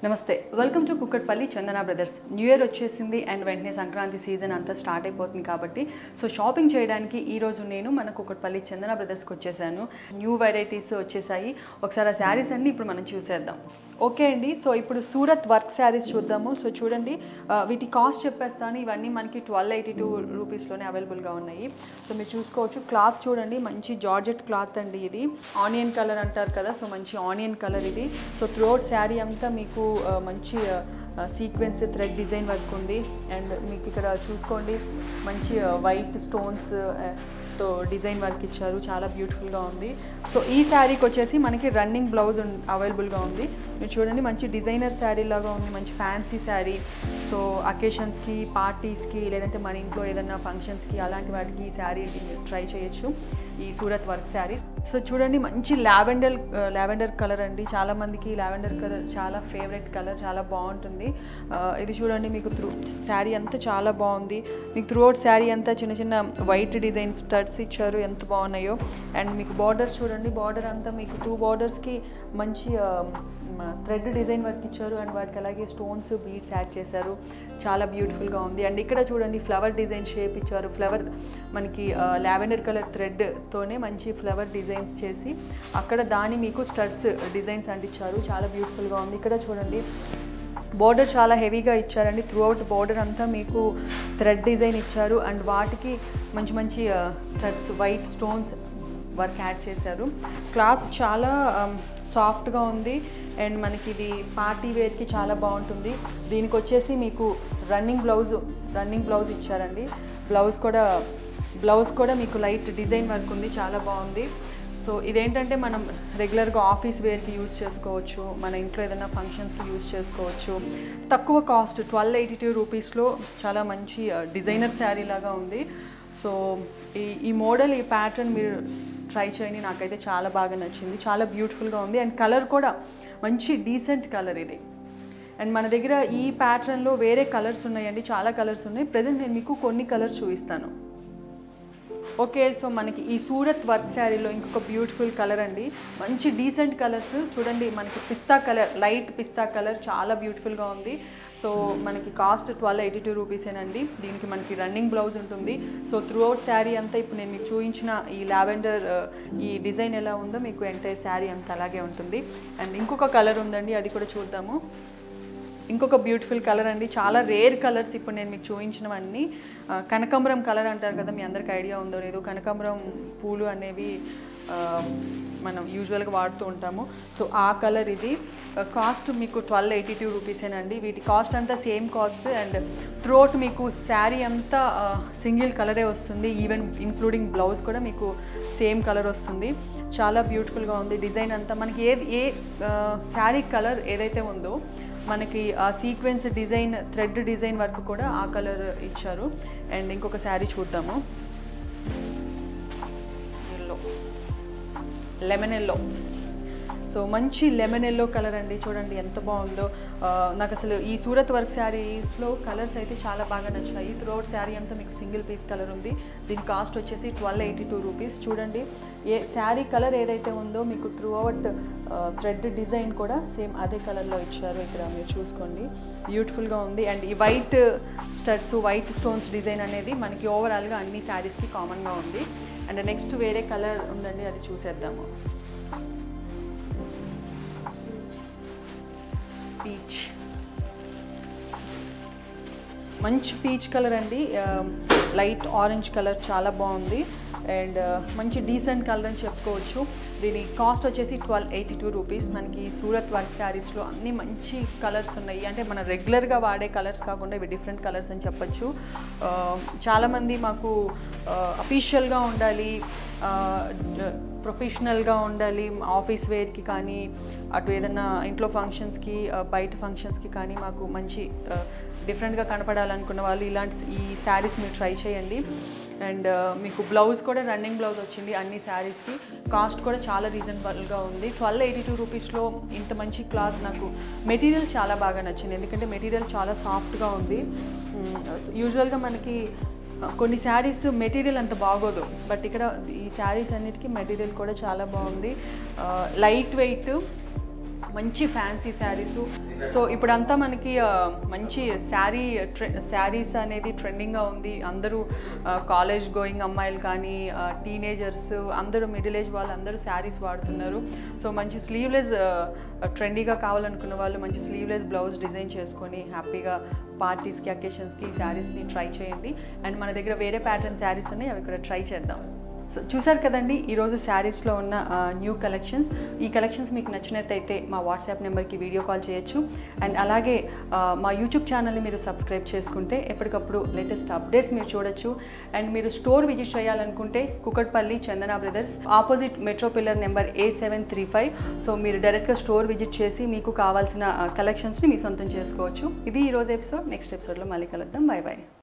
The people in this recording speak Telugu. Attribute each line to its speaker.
Speaker 1: నమస్తే welcome to Kukatpally Chandana brothers new year వచ్చేసింది అండ్ వెంటనే సంక్రాంతి సీజన్ అంతా స్టార్ట్ అయిపోతుంది కాబట్టి సో షాపింగ్ చేయడానికి ఈ రోజు నేను మన కుక్కట్పల్లి చందన బ్రదర్స్కి వచ్చేసాను న్యూ వెరైటీస్ వచ్చేసాయి ఒకసారి ఆ శారీస్ అన్ని ఇప్పుడు మనం చూసేద్దాం ఓకే అండి సో ఇప్పుడు సూరత్ వర్క్ శారీస్ చూద్దాము సో చూడండి ఆ, వీటి కాస్ట్ చెప్పేస్తాను ఇవన్నీ మనకి ట్వెల్వ్ ఎయిటీ టూ రూపీస్లోనే అవైలబుల్గా ఉన్నాయి సో మీరు చూసుకోవచ్చు క్లాత్ చూడండి మంచి జార్జెట్ క్లాత్ అండి ఇది ఆనియన్ కలర్ అంటారు కదా సో మంచి ఆనియన్ కలర్ ఇది సో త్రోట్ శారీ అంతా మీకు ఆ, మంచి సీక్వెన్స్ థ్రెడ్ డిజైన్ వర్క్ ఉంది అండ్ మీకు ఇక్కడ చూసుకోండి మంచి వైట్ స్టోన్స్ తో డిజైన్ వర్క్ ఇచ్చారు చాలా బ్యూటిఫుల్గా ఉంది సో ఈ శారీకి వచ్చేసి మనకి రన్నింగ్ బ్లౌజ్ అవైలబుల్గా ఉంది మీరు చూడండి మంచి డిజైనర్ శారీ లాగా ఉంది మంచి ఫ్యాన్సీ శారీ సో అకేషన్స్కి పార్టీస్కి లేదంటే మన ఇంట్లో ఏదైనా ఫంక్షన్స్కి అలాంటి వాటికి ఈ శారీ ట్రై చేయొచ్చు ఈ సూరత్ వర్క్ శారీ సో చూడండి మంచి లావెండర్ లావెండర్ కలర్ అండి చాలా మందికి లావెండర్ కలర్ చాలా ఫేవరెట్ కలర్ చాలా బాగుంటుంది ఆ, ఇది చూడండి మీకు త్రూ శారీ అంతా చాలా బాగుంది మీకు త్రూ అవుట్ శారీ అంతా చిన్న చిన్న వైట్ డిజైన్ స్టడ్స్ ఇచ్చారు ఎంత బాగున్నాయో అండ్ మీకు బార్డర్స్ చూడండి బార్డర్ అంతా మీకు టూ బార్డర్స్కి మంచి థ్రెడ్ డిజైన్ వర్క్ ఇచ్చారు అండ్ వాటికి అలాగే స్టోన్స్ బీడ్స్ యాడ్ చేశారు చాలా బ్యూటిఫుల్గా ఉంది అండ్ ఇక్కడ చూడండి ఫ్లవర్ డిజైన్ షేప్ ఇచ్చారు ఫ్లవర్ మనకి లావెండర్ కలర్ థ్రెడ్తోనే మంచి ఫ్లవర్ డిజైన్స్ చేసి అక్కడ దాని మీకు స్టడ్స్ డిజైన్స్ అంటించారు చాలా బ్యూటిఫుల్గా ఉంది ఇక్కడ చూడండి బార్డర్ చాలా హెవీగా ఇచ్చారండి త్రూ అవుట్ బార్డర్ అంతా మీకు థ్రెడ్ డిజైన్ ఇచ్చారు అండ్ వాటికి మంచి మంచి studs white stones work add చేశారు క్లాత్ చాలా సాఫ్ట్గా ఉంది అండ్ మనకి ఇది పార్టీ వేర్కి చాలా బాగుంటుంది దీనికి వచ్చేసి మీకు రన్నింగ్ బ్లౌజ్ రన్నింగ్ బ్లౌజ్ ఇచ్చారండి బ్లౌజ్ కూడా బ్లౌజ్ కూడా మీకు లైట్ డిజైన్ వర్క్ ఉంది చాలా బాగుంది సో ఇదేంటంటే మనం రెగ్యులర్గా ఆఫీస్ వేర్కి యూస్ చేసుకోవచ్చు మన ఇంట్లో ఏదైనా ఫంక్షన్స్కి యూస్ చేసుకోవచ్చు తక్కువ కాస్ట్ ట్వెల్వ్ ఎయిటీ టూ రూపీస్లో చాలా మంచి డిజైనర్ శారీ లాగా ఉంది సో ఈ ఈ మోడల్ ఈ ప్యాటర్న్ మీరు ట్రై చేయండి నాకైతే చాలా బాగా నచ్చింది చాలా బ్యూటిఫుల్గా ఉంది అండ్ కలర్ కూడా మంచి డీసెంట్ కలర్ ఇది అండ్ మన దగ్గర ఈ ప్యాటర్న్లో వేరే కలర్స్ ఉన్నాయండి చాలా కలర్స్ ఉన్నాయి ప్రజెంట్ నేను మీకు కొన్ని కలర్స్ చూపిస్తాను ఓకే సో మనకి ఈ సూరత్ వర్క్ శారీలో ఇంకొక బ్యూటిఫుల్ కలర్ అండి మంచి డీసెంట్ కలర్స్ చూడండి మనకి pista colour light pista colour చాలా బ్యూటిఫుల్గా ఉంది సో మనకి కాస్ట్ ట్వెల్వ్ ఎయిటీ టూ రూపీసేనండి దీనికి మనకి రన్నింగ్ బ్లౌజ్ ఉంటుంది సో త్రూ అవుట్ శారీ అంతా ఇప్పుడు నేను మీకు చూపించిన ఈ లావెండర్ ఈ డిజైన్ ఎలా ఉందో మీకు ఎంటైర్ శారీ అంతా అలాగే ఉంటుంది అండ్ ఇంకొక కలర్ ఉందండి అది కూడా చూద్దాము ఇంకొక బ్యూటిఫుల్ కలర్ అండి చాలా రేర్ కలర్స్ ఇప్పుడు నేను మీకు చూపించినవన్నీ ఆ, కనకాంబరం కలర్ అంటారు కదా మీ అందరికి ఐడియా ఉందో లేదో కనకాంబరం పూలు అనేవి ఆ, మనం యూజువల్గా వాడుతూ ఉంటాము సో ఆ కలర్ ఇది కాస్ట్ మీకు ట్వెల్వ్ ఎయిటీ టూ రూపీసేనండి వీటి కాస్ట్ అంతా సేమ్ కాస్ట్ అండ్ త్రోట్ మీకు శారీ అంతా సింగిల్ కలరే వస్తుంది ఈవెన్ ఇంక్లూడింగ్ బ్లౌజ్ కూడా మీకు సేమ్ కలర్ వస్తుంది చాలా బ్యూటిఫుల్గా ఉంది డిజైన్ అంతా మనకి ఏ ఏ శారీ కలర్ ఏదైతే ఉందో మనకి ఆ sequence design thread design work కూడా ఆ కలర్ ఇచ్చారు అండ్ ఇంకొక శారీ చూద్దాము ఎల్లో లెమన్ ఎల్లో సో మంచి లెమన్ ఎల్లో కలర్ అండి చూడండి ఎంత బాగుందో ఆ, నాకు అసలు ఈ సూరత్ వర్క్ శారీస్లో కలర్స్ అయితే చాలా బాగా నచ్చాయి త్రూఅవుట్ శారీ అంతా మీకు సింగిల్ పీస్ కలర్ ఉంది దీని కాస్ట్ వచ్చేసి ట్వెల్వ్ ఎయిటీ టూ రూపీస్ చూడండి ఏ శారీ కలర్ ఏదైతే ఉందో మీకు త్రూ అవుట్ థ్రెడ్ డిజైన్ కూడా సేమ్ అదే కలర్లో ఇచ్చారు ఇక్కడ మీరు చూసుకోండి బ్యూటిఫుల్గా ఉంది అండ్ ఈ white studs white stones design అనేది మనకి ఓవరాల్గా అన్ని శారీస్కి కామన్గా ఉంది అండ్ నెక్స్ట్ వేరే కలర్ ఉందండి అది చూసేద్దాము పీచ్ మంచి పీచ్ కలర్ అండి లైట్ ఆరెంజ్ కలర్ చాలా బాగుంది అండ్ మంచి డీసెంట్ కలర్ అని చెప్పుకోవచ్చు దీని కాస్ట్ వచ్చేసి ట్వెల్వ్ ఎయిటీ టూ రూపీస్ మనకి సూరత్ వర్క్ శారీస్లో అన్ని మంచి కలర్స్ ఉన్నాయి అంటే మన రెగ్యులర్గా వాడే కలర్స్ కాకుండా ఇవి డిఫరెంట్ కలర్స్ అని చెప్పొచ్చు ఆ, చాలామంది మాకు అఫీషియల్గా ఉండాలి ఆ, ప్రొఫెషనల్గా ఉండాలి ఆఫీస్ వేర్కి కానీ అటు ఏదైనా ఇంట్లో ఫంక్షన్స్కి ఆ, బయట ఫంక్షన్స్కి కానీ మాకు మంచి డిఫరెంట్గా కనపడాలనుకున్న వాళ్ళు ఇలాంటి ఈ శారీస్ మీరు ట్రై చేయండి అండ్ మీకు బ్లౌజ్ కూడా రన్నింగ్ బ్లౌజ్ వచ్చింది అన్ని శారీస్కి కాస్ట్ కూడా చాలా రీజనబుల్గా ఉంది ట్వెల్వ్ ఎయిటీ టూ రూపీస్లో ఇంత మంచి క్లాత్ నాకు మెటీరియల్ చాలా బాగా నచ్చింది ఎందుకంటే మెటీరియల్ చాలా సాఫ్ట్గా ఉంది యూజువల్గా మనకి కొన్ని శారీస్ మెటీరియల్ అంత బాగోదు బట్ ఇక్కడ ఈ శారీస్ అన్నిటికీ మెటీరియల్ కూడా చాలా బాగుంది లైట్ వెయిట్ మంచి ఫ్యాన్సీ శారీస్ సో ఇప్పుడంతా మనకి ఆ, మంచి శారీ ట్రె శారీస్ అనేది ట్రెండింగ్గా ఉంది అందరూ కాలేజ్ గోయింగ్ అమ్మాయిలు కానీ టీనేజర్స్ అందరూ మిడిల్ ఏజ్ వాళ్ళు అందరూ శారీస్ వాడుతున్నారు సో మంచి స్లీవ్లెస్ ట్రెండీగా కావాలనుకున్న వాళ్ళు మంచి స్లీవ్లెస్ బ్లౌజ్ డిజైన్ చేసుకొని హ్యాపీగా పార్టీస్కి అకేషన్స్కి శారీస్ని ట్రై చేయండి అండ్ మన దగ్గర వేరే ప్యాటర్న్ శారీస్ ఉన్నాయి అవి ఇక్కడ ట్రై చేద్దాం సో చూసారు కదండి ఈరోజు శారీస్లో ఉన్న న్యూ కలెక్షన్స్ ఈ కలెక్షన్స్ మీకు నచ్చినట్టయితే మా వాట్సాప్ నెంబర్కి వీడియో కాల్ చేయొచ్చు అండ్ అలాగే ఆ, మా యూట్యూబ్ ఛానల్ని మీరు సబ్స్క్రైబ్ చేసుకుంటే ఎప్పటికప్పుడు లేటెస్ట్ అప్డేట్స్ మీరు చూడొచ్చు అండ్ మీరు స్టోర్ విజిట్ చేయాలనుకుంటే Kukatpally Chandana brothers opposite metro pillar number A seven three five so మీరు డైరెక్ట్గా స్టోర్ విజిట్ చేసి మీకు కావాల్సిన కలెక్షన్స్ని మీ సొంతం చేసుకోవచ్చు ఇది ఈరోజు ఎపిసోడ్ నెక్స్ట్ ఎపిసోడ్లో మళ్ళీ కలుద్దాం బాయ్ బాయ్